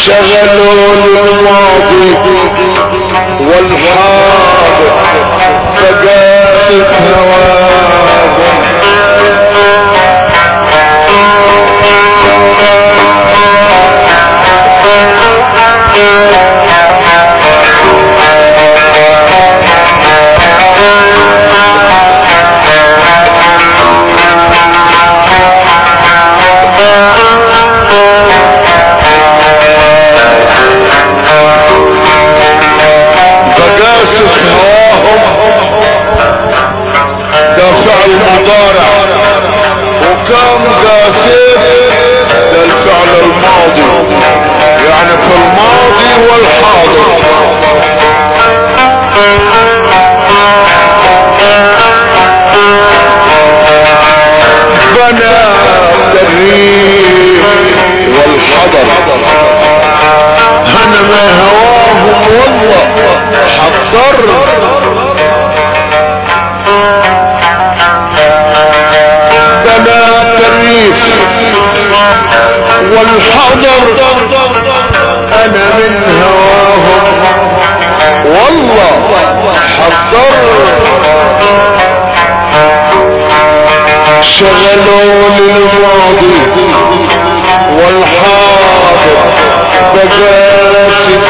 شغلوا الماضي والحاضر فقاست هواهم فقاست هواهم ده فعل مضارع وكم قاسيت ده الفعل الماضي يعني في الماضي والحاضر بنى الريح والحضر انا ما هواهم والله حضر بنات الريف والحضر انا من هواهم والله حضر شغلوا للماضي والحاضر بجاسة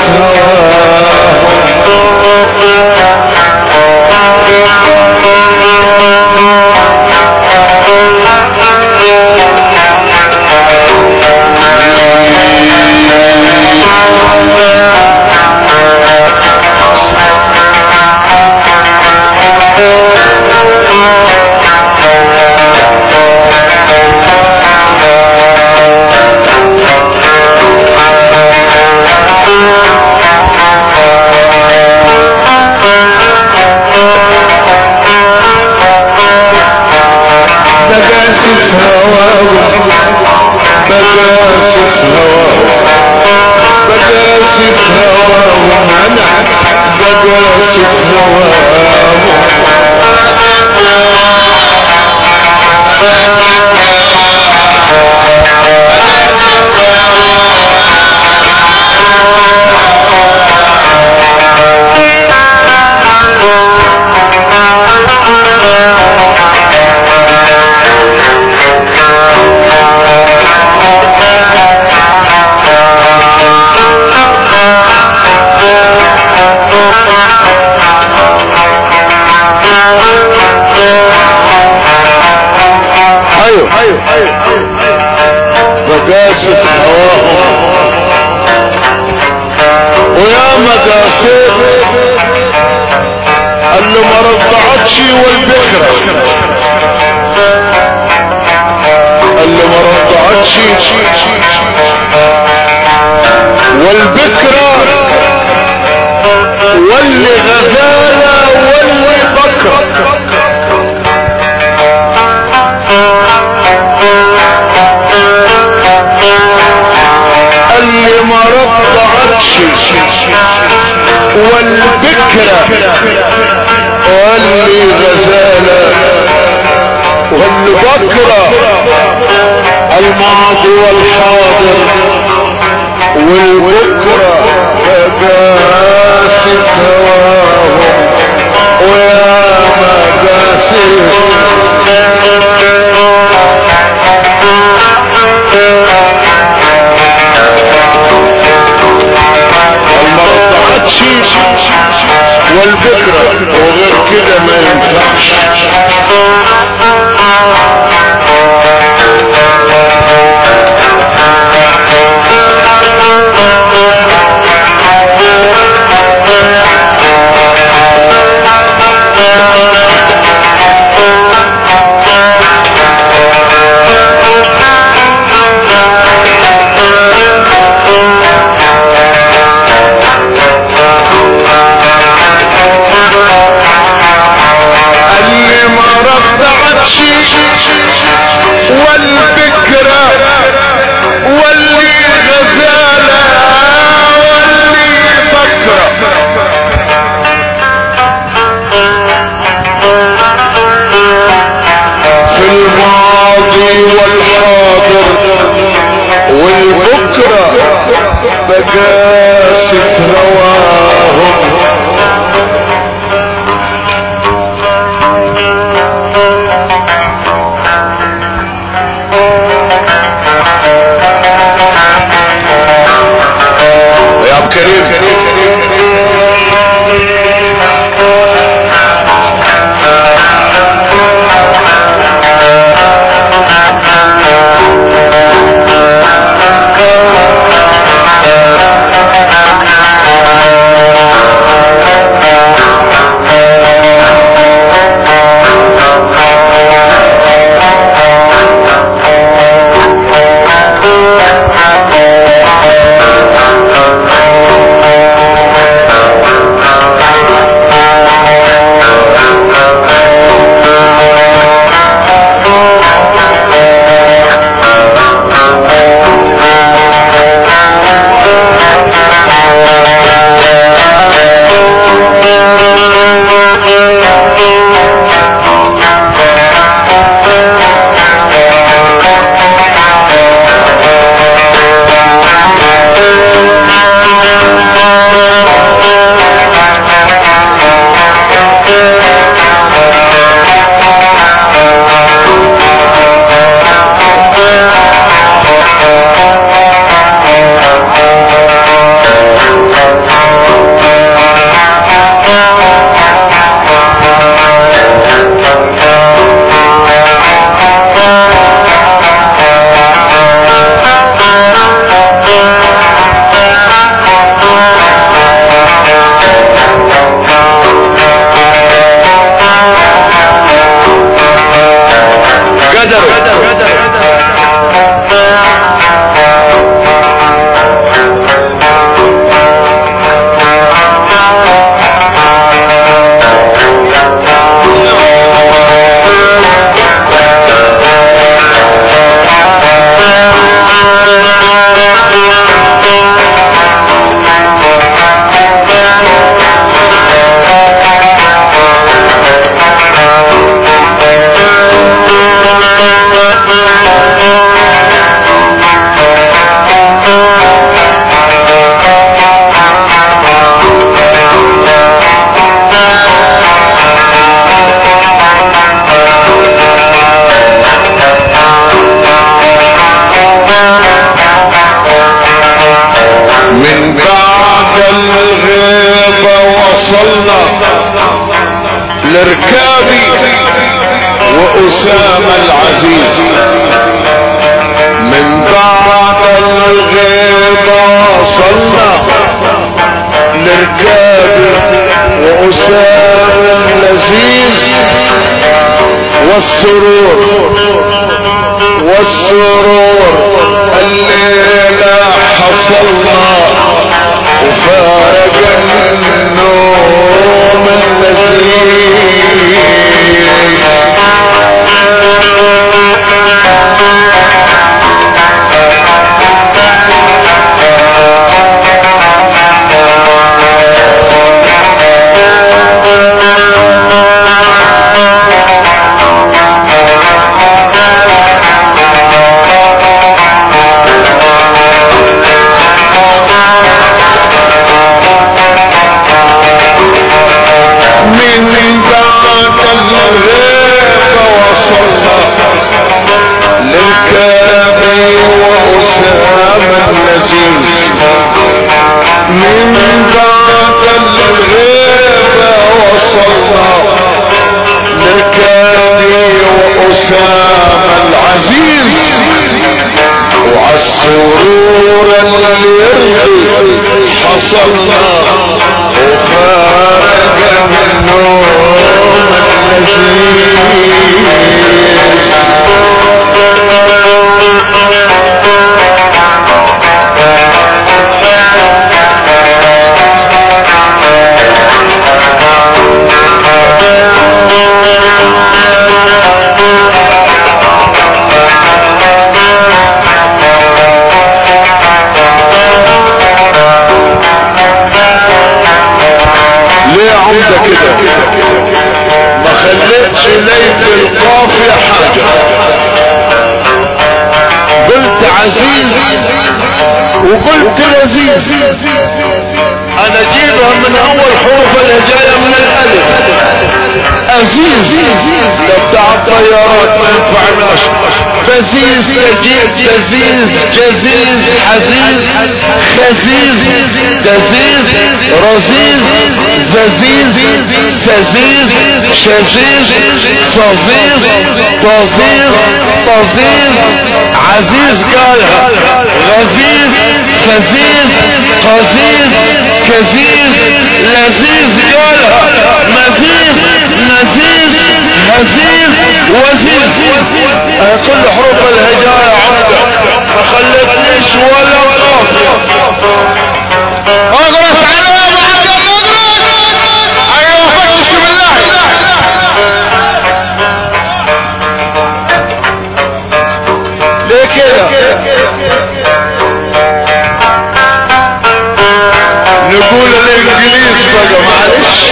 بجاسة هواهم بجاسة هواهم بجاسة هواهم انا بجاسة هواهم ايوه ايوه بجاسة هواهم ويا مجاسات قال له ما رضعتش والبكرة قال له ما رضعتش والبكرة واللي غزالة واللي بكرة قال لي ما رضعتش والبكرة واللي غزالة والبكرة الماضي والحاضر والبكرة مجاسة هواهم ويا مجاسة والفكرة وغير كده ما ينفعش نجاسة رواهم يا عبد كريم كريم كريم من بعد الغيبة وصلنا لركابي وأسامة العزيز من بعد الغيبة وصلنا لركابي وأسامة اللذيذ والسرور والسرور الليلة حصلنا وفارق النوم اللذيذ من بعد الغيبة وصلنا للكامي وأسامة اللذيذ من بعد الغيبة وصلنا للكامي وأسامة العزيز وعالسرور اللي يرضي حصلنا وخارج من نوم عزيز وقلت لذيذ انا اجيبها من اول حروف الهجاية من الالف عزيز ده بتاع الطيارات ما ينفعناش بزيز تجيز تزيز جزيز حزيز خزيز دزيز رزيز ززيز سزيز شزيز صزيز طزيز طزيز عزيز قالها غزيز فزيز قزيز كزيز لذيذ قالها مزيز نزيز هزيز وزيز أه كل حروف الهجاء عمدة ما خلتنيش ولا قافية اغرس على ابو عبد المدرس ايوه فتش بالله ليه كده نقول الانجليز بقى معلش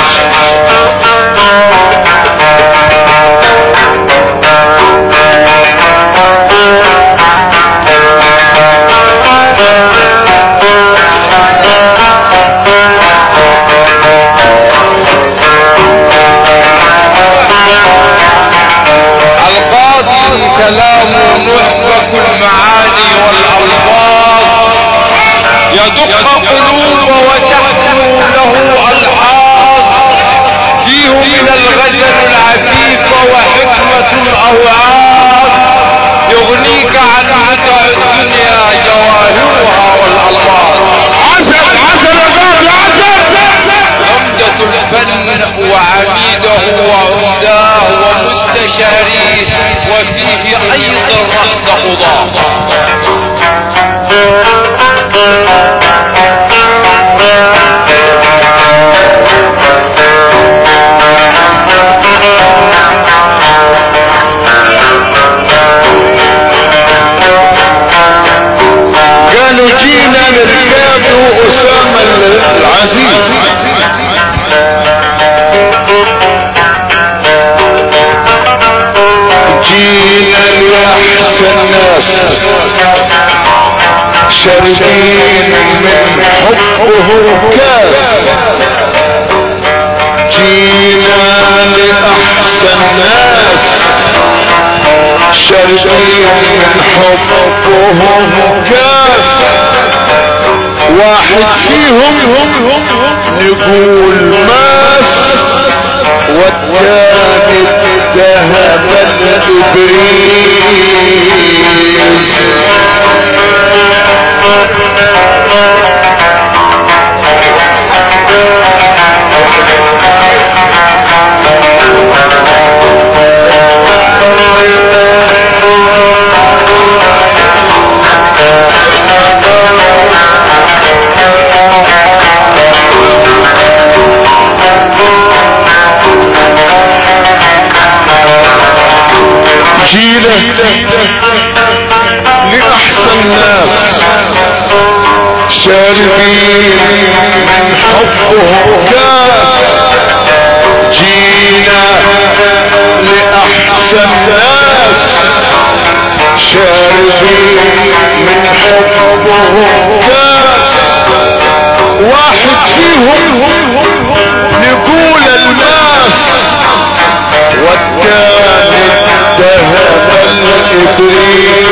القاضي كلامه محبك المعاني والالفاظ يدق قلوب وتحكم له الحاظ فيه من الغزل العفيف وحكمة الأوعاظ يغنيك عن متع الدنيا جواهرها والألفاظ عسل عسل يا قاضي عسل عمدة الفن وعميده وعمداه ومستشاريه وفيه أيضا رأس قضاه قالوا جينا نركب أسامة العزيز جينا لأحسن ناس شاربين من حبه كاس جينا لأحسن ناس شاربين من حبه كاس واحد فيهم نقول ماس والثاني ذهب الإبريز جيلة لأحسن ناس شاربين من حبه كاس جينا لأحسن ناس شاربين من حبه كاس واحد فيهم نقول الماس والثاني ذهب الإبريس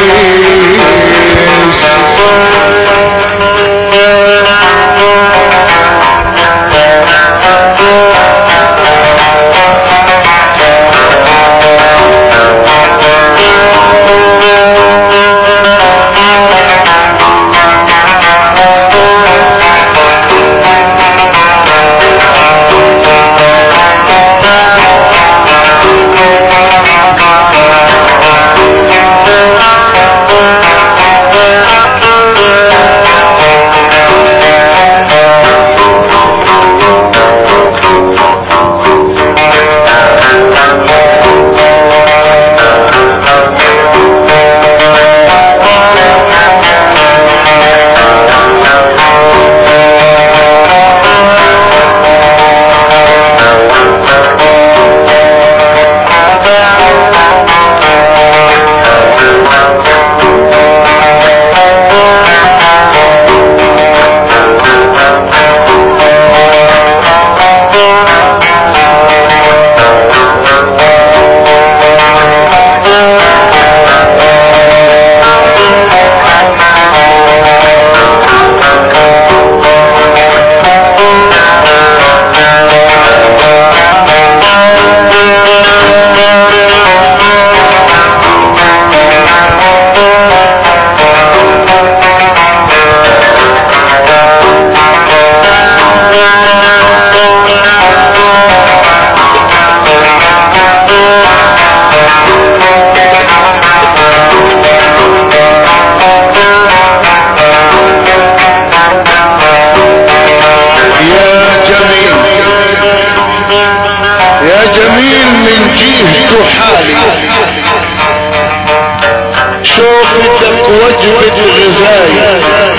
وجبة غذائي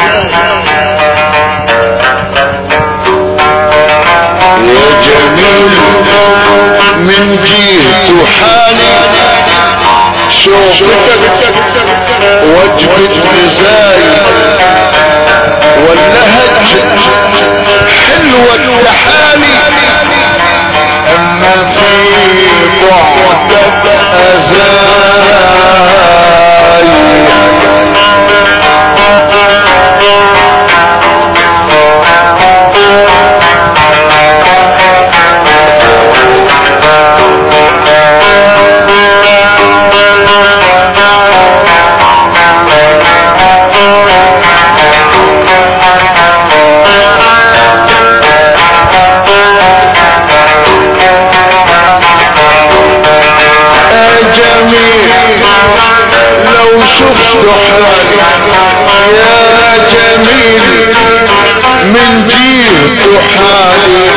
يا جميل من جهة حالي شوفتك وجبة غذائي واللهج حلوة التحالي اما في بعدك ازاي يا جميل لو شفت حالي يا جميل من جهة حالي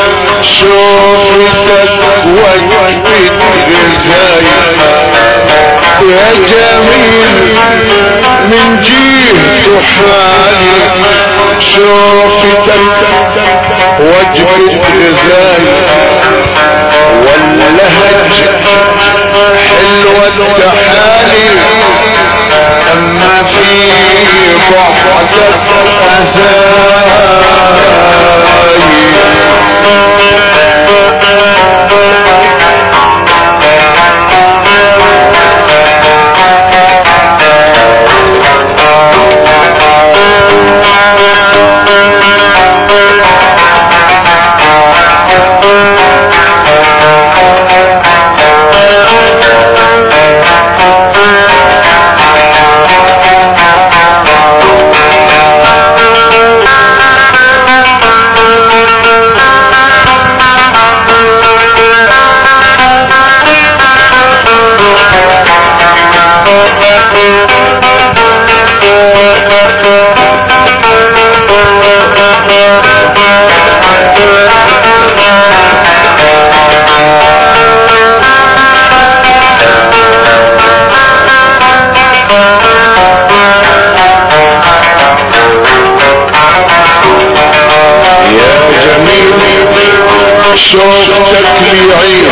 شوفتك وجبة غذائي يا جميل من جهة حالي شوفتك وجبة غذائي واللهج حلوة التحالي اما في بعدك يا جميل شوفتك لي عيد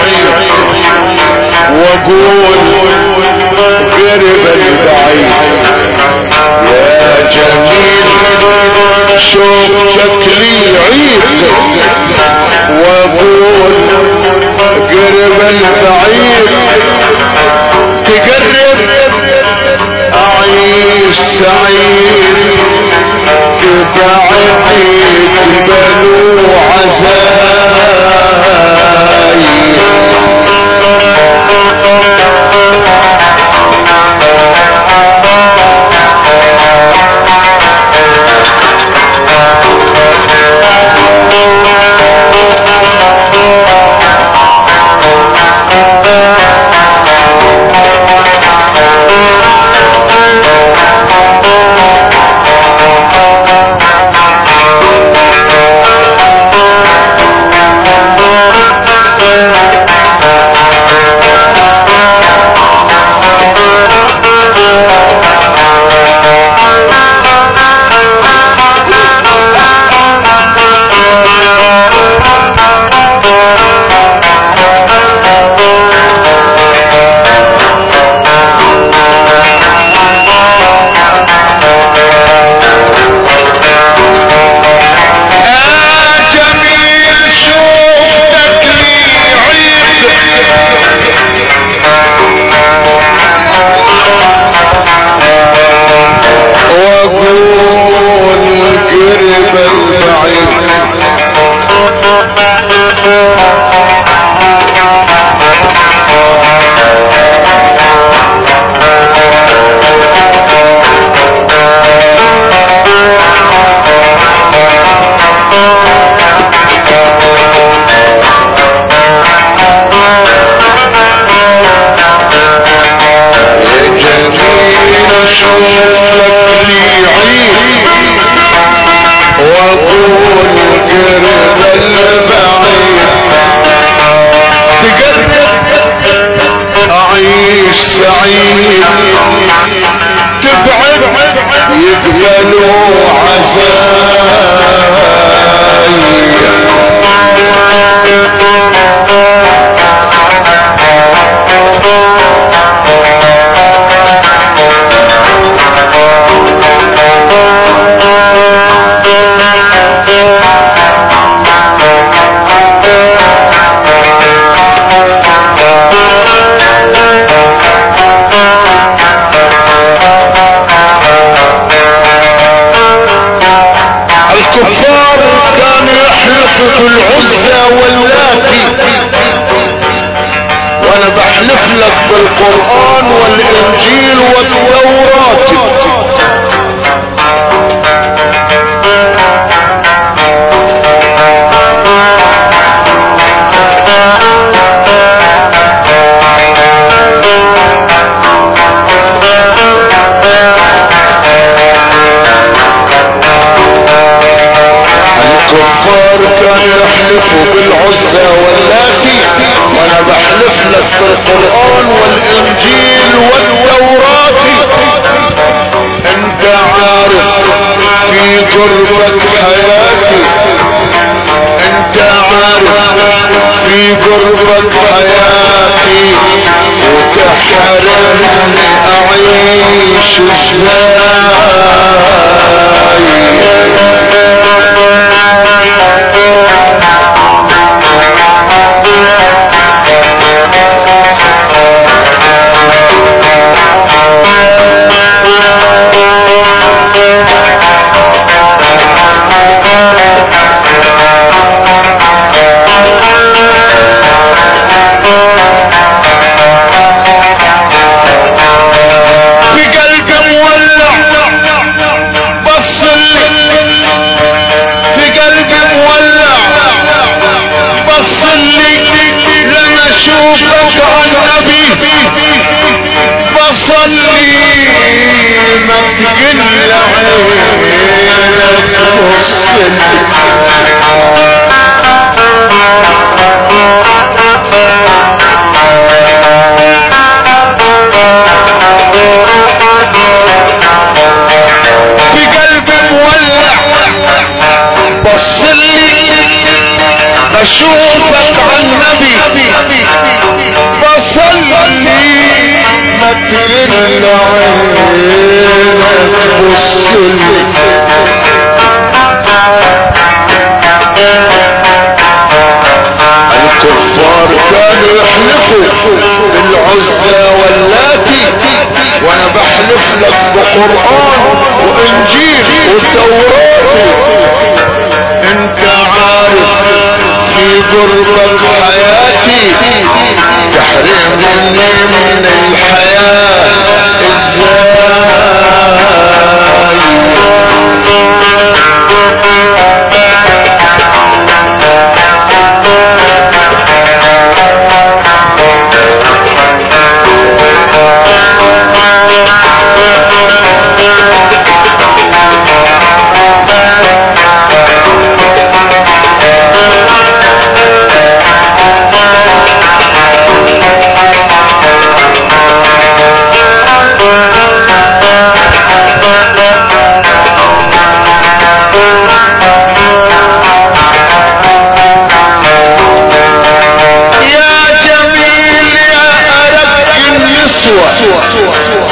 واقول قرب البعيد يا جميل شوفتك لي عيد واقول قرب البعيد تقرب اعيش سعيد تبعدي تبلو عزاي يقبلوا الكفار كانوا يحلفوا بالعزى واللاتي وانا بحلف لك بالقرآن والانجيل والتوراة الكفار كانوا يحلفوا بالعزى واللاتي وانا بحلف لك بالقرآن والانجيل والتوراة انت عارف في قربك حياتي انت عارف في قربك حياتي وتحرمني اعيش ازاي في قلبي مولع بص لي في قلبي مولع بص لي لما اشوفك النبي بصلي ما تقل عينك بص في قلبي مولع بص لي اشوفك عالنبي بصلي ما ترن عينك بص لي الكفار كانوا يحلفوا بالعزى واللاتي وانا بحلف لك بقرآن وانجيل وتوراتي انت عارف في قربك حياتي تحرمني من الحياة ازاي يا جميل يا أرق النسوة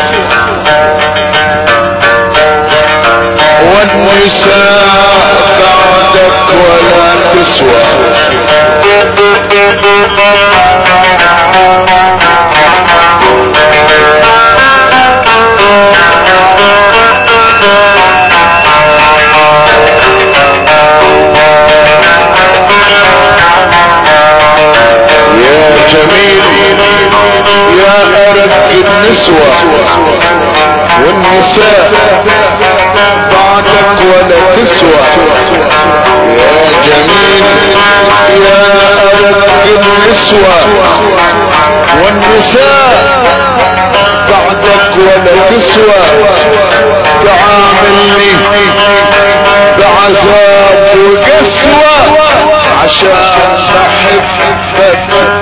والنساء بعدك ولا تسوى يا جميل يا أرق النسوة والنساء بعدك ولا تسوى يا جميل يا أرق النسوة والنساء بعدك ولا تسوى تعاملني بعذاب وقسوة عشان بحبك